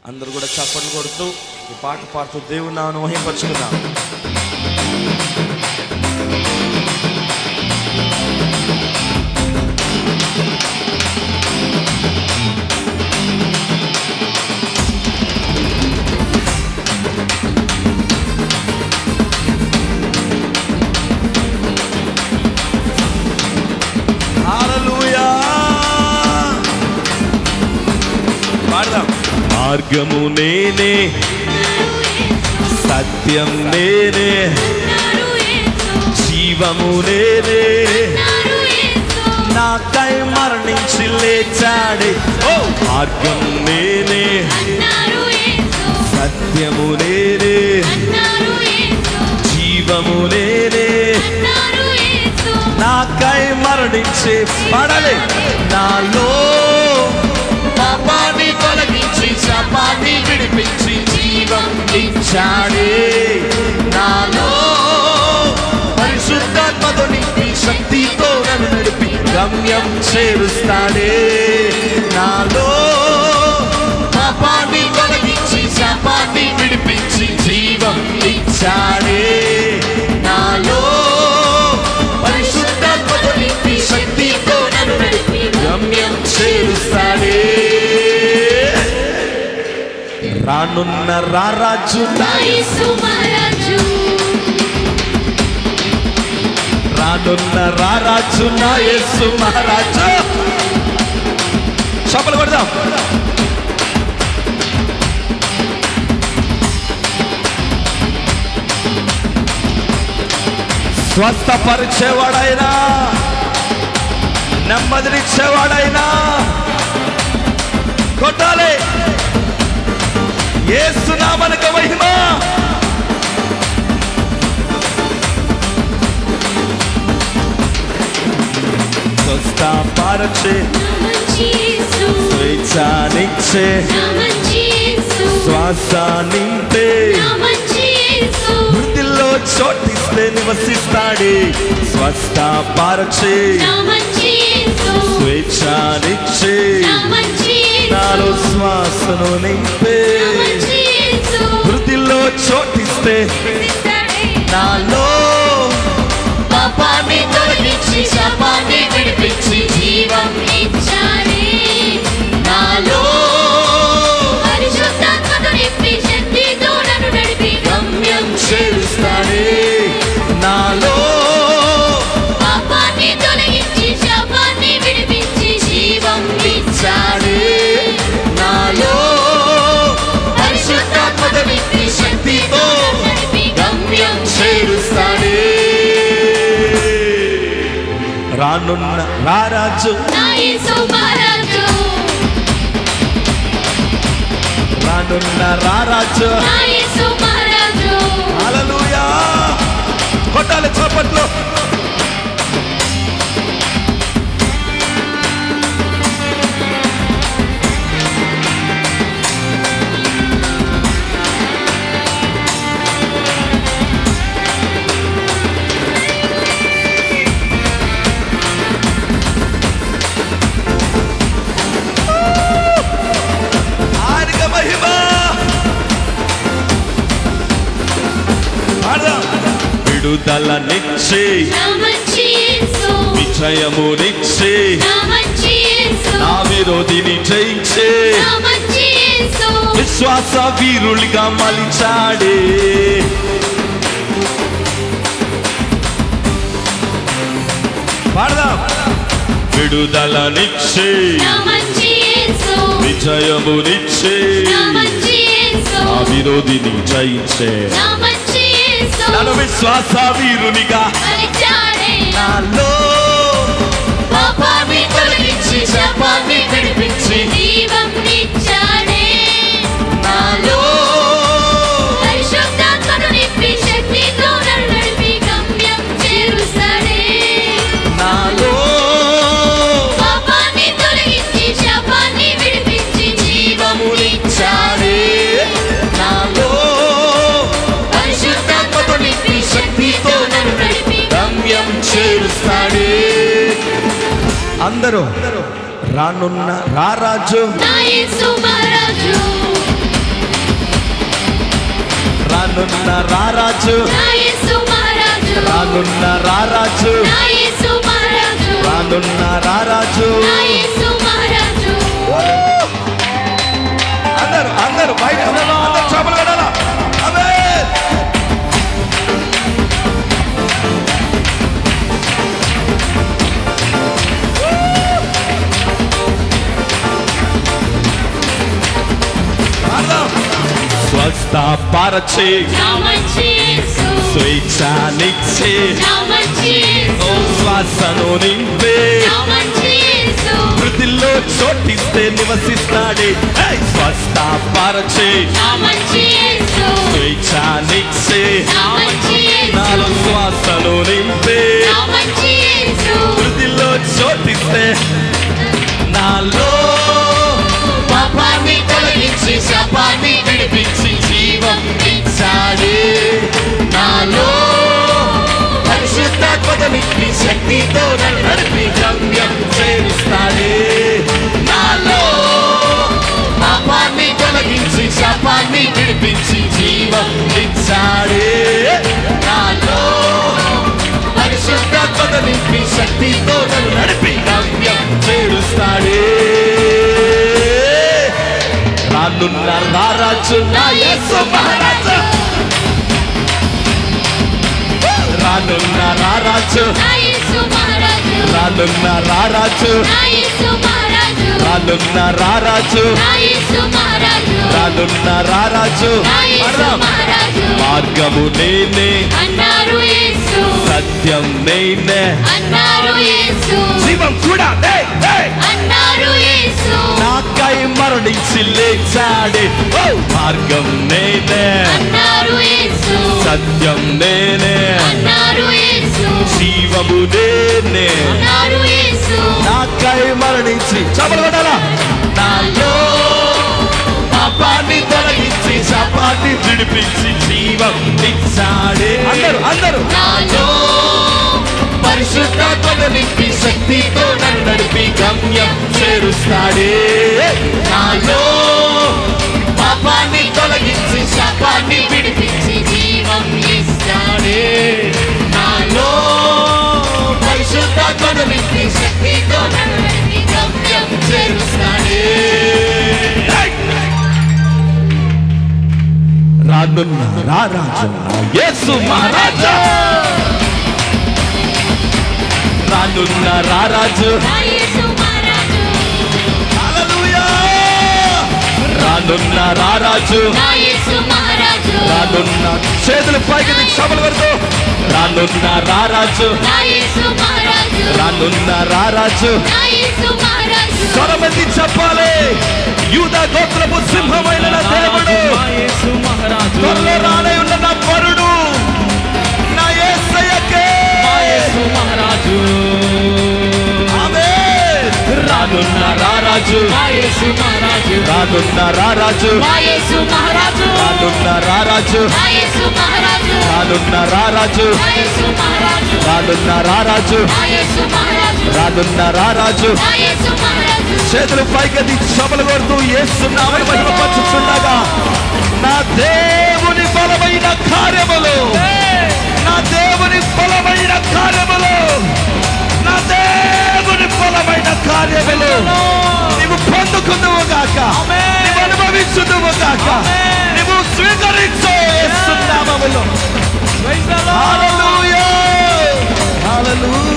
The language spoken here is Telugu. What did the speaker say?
అందరూ కూడా చప్పట్లు కొడుతూ ఈ పాట పాడుతూ దేవుని నామను మహింపరచుకుందాం హల్లెలూయా పాడదాం మార్గము నేనే సత్యం నేనే జీవము నేనే నాకై మరణించి లేచాడే ఓ మార్గం నేనే సత్యము నేనే జీవము నేనే నాకై మరణించి పడాలి నాలో పాపాన్ని తొలగించి శాపాన్ని విడిపించి జీవం ఇచ్చాడే నాలో పరిశుద్ధాత్మతో నింపి శక్తితో నన్ను నడిపి గమ్యం చేరుస్తాడే నాలో పాపాన్ని తొలగించి శాపాన్ని విడిపించి జీవం ఇచ్చాడే నాలో పరిశుద్ధాత్మతో నింపి శక్తితో నన్ను నడిపి గమ్యం చేరుస్తాడే రానున్న రారాజు రానున్న రారాజు నా యేసు మహారాజు చప్పలు కొడదాం స్వస్థపరిచేవాడైనా నెమ్మదినిచ్చేవాడైనా కొట్టాలి ఏసునామనక మహిమ స్వస్థపరచే స్వేచ్ఛానిచ్చే శ్వాస నింపే వృద్ధిలో చోటిస్తే నివసిస్తాడే స్వస్థపరచే స్వేచ్ఛానిచ్చే నాలో శ్వాసను నింపే వృద్ధిలో చోటిస్తే నాలో పాపాన్ని తొలగించి శాపాన్ని విడిపించి జీవం ఇచ్చాడే నాలో పరిశుద్ధాత్మతో నింపి శక్తితో నన్ను నడిపి గమ్యం చేరుస్తాడే నాలో పాపాన్ని తొలగించి శాపాన్ని విడిపించి జీవం ఇచ్చాడే నాలో పరిశుద్ధాత్మతో నింపి శక్తితో గమ్యం చేరుస్తాడే రానున్న రారాజు నా యేసు మహారాజు రానున్న రారాజు నా యేసు మహారాజు హల్లెలూయా కొట్టాలి చప్పట్లు ఆయనకి మహిమ పాడదాం. విడుదలనిచ్చి నా మంచి యేసు విజయమునిచ్చి నా మంచి యేసు నా విరోధిని జయించే నా మంచి యేసు విశ్వాస వీరులుగా మలిచాడే పాడదాం విడుదలనిచ్చి నా మంచి యేసు విజయమునిచ్చి నా మంచి యేసు నా విరోధిని జయించే నా మంచి యేసు నన్ను విశ్వాస వీరునిగా మలిచాడే నాలో పాపాన్ని తొలగించి శాపాన్ని విడిపించి జీవం ఇచ్చాడే నాలో పరిశుద్ధాత్మను నింపి శక్తితో నన్ను నడిపి గమ్యం చేరుస్తాడే నాలో పాపాన్ని తొలగించి శాపాన్ని విడిపించి జీవం మునిచ్చాడే నాలో పరిశుద్ధాత్మతో నింపి శక్తితో నన్ను నడిపి గమ్యం చేరుస్తాడే అందరూ రానున్న రారాజు నా యేసు మహారాజు రానున్న రారాజు నా యేసు మహారాజు రానున్న రారాజు నా యేసు మహారాజు రానున్న రారాజు నా యేసు మహారాజు అందరు అందరు బయట అందరూ చేపలు కొడాలా ఆమేన్. అర్థం. స్వస్థపరచి నా మంచి యేసు స్వేచ్ఛనిచ్చి నా మంచి యేసు ఓ శ్వాసను నింపే నా మంచి యేసు వృద్ధిలో చోటిస్తే నివసిస్తాడే హే! స్వస్థపరచి నా మంచి యేసు స్వేచ్ఛనిచ్చి నా మంచి యేసు నాలో శ్వాసను నింపే నా మంచి యేసు వృద్ధిలో చోటిస్తే నాలో పాపాన్ని తొలగించి శాపాన్ని విడిపించి జీవం ఇచ్చాడే నాలో పరిశుద్ధాత్మత నింపి శక్తితో నన్ను నడిపి గమ్యం చేరుస్తాడే నాలో పాపాన్ని తొలగించి శాపాన్ని విడిపించి జీవం ఇచ్చాడే నాలో పరిశుద్ధాత్మత నింపి శక్తితో నన్ను నడిపి గమ్యం చేరుస్తాడే రానున్న రారాజు నా యేసు మహారాజు రానున్న రారాజు నా యేసు మహారాజు రానున్న రారాజు నా యేసు మహారాజు రానున్న రారాజు నా యేసు మహారాజు రానున్న రారాజు నా యేసు అర్థం. మహారాజు మార్గము నేనే అన్నారు యేసు సత్యం నేనే అన్నారు యేసు జీవం కూడా ఏయ్, ఏయ్. అన్నారు యేసు నాకై మరణించి లేచాడే ఓ! మార్గం నేనే అన్నారు యేసు సత్యం నేనే అన్నారు యేసు జీవము నేనే అన్నారు యేసు నాకై మరణించి చపలు కొట్టాలా నాలో పాపాన్ని తొలగించి శాపాన్ని విడిపించి జీవం ఇచ్చాడే అందరూ అందరూ నాలో పరిశుద్ధాత్మను నింపి శక్తితో నన్ను నడిపి గమ్యం చేరుస్తాడే నాలో పాపాన్ని తొలగించి శాపాన్ని విడిపించి జీవం ఇస్తాడే నాలో పరిశుద్ధాత్మను నింపి శక్తితో నన్ను నడిపి గమ్యం చేరుస్తాడే రానున్న రారాజు యేసు మహారాజా రానున్న రారాజు నా యేసు మహారాజు హల్లెలూయా రానున్న రారాజు నా యేసు మహారాజు రానున్న చేతులు పైకి దిగి సభలు పెడుతూ రానున్న రారాజు నా యేసు మహారాజు రానున్న రారాజు నా యేసు మహారాజు స్వరమెత్తి చెప్పాలి యూద గోత్రపు సింహమైన నా దేవుడు యేసు మహారాజు త్వరలో రానే ఉన్న నా వరుడు నా యేసయ్యకే యేసు మహారాజు ఆమేన్. రానున్న రారాజు యేసు మహారాజు రానున్న రారాజు నా యేసు మహారాజు రానున్న రారాజు నా యేసు మహారాజు రానున్న రారాజు నా యేసు మహారాజు రానున్న రారాజు నా యేసు మహారాజు రానున్న రారాజు నా యేసు మహారాజు చేతులు పైకెత్తి సభలు కొడుతూ ఏస్తున్నామని మహిమపరుచుచుండగా నా దేవుని బలమైన కార్యములు నా దేవుని బలమైన కార్యములు నా దేవుని బలమైన కార్యములు నీవు పొందుకుందువు గాక నీవు అనుభవించుదువు గాక నీవు స్వీకరించు యేసు నామములో హల్లెలూయా హల్లెలూయా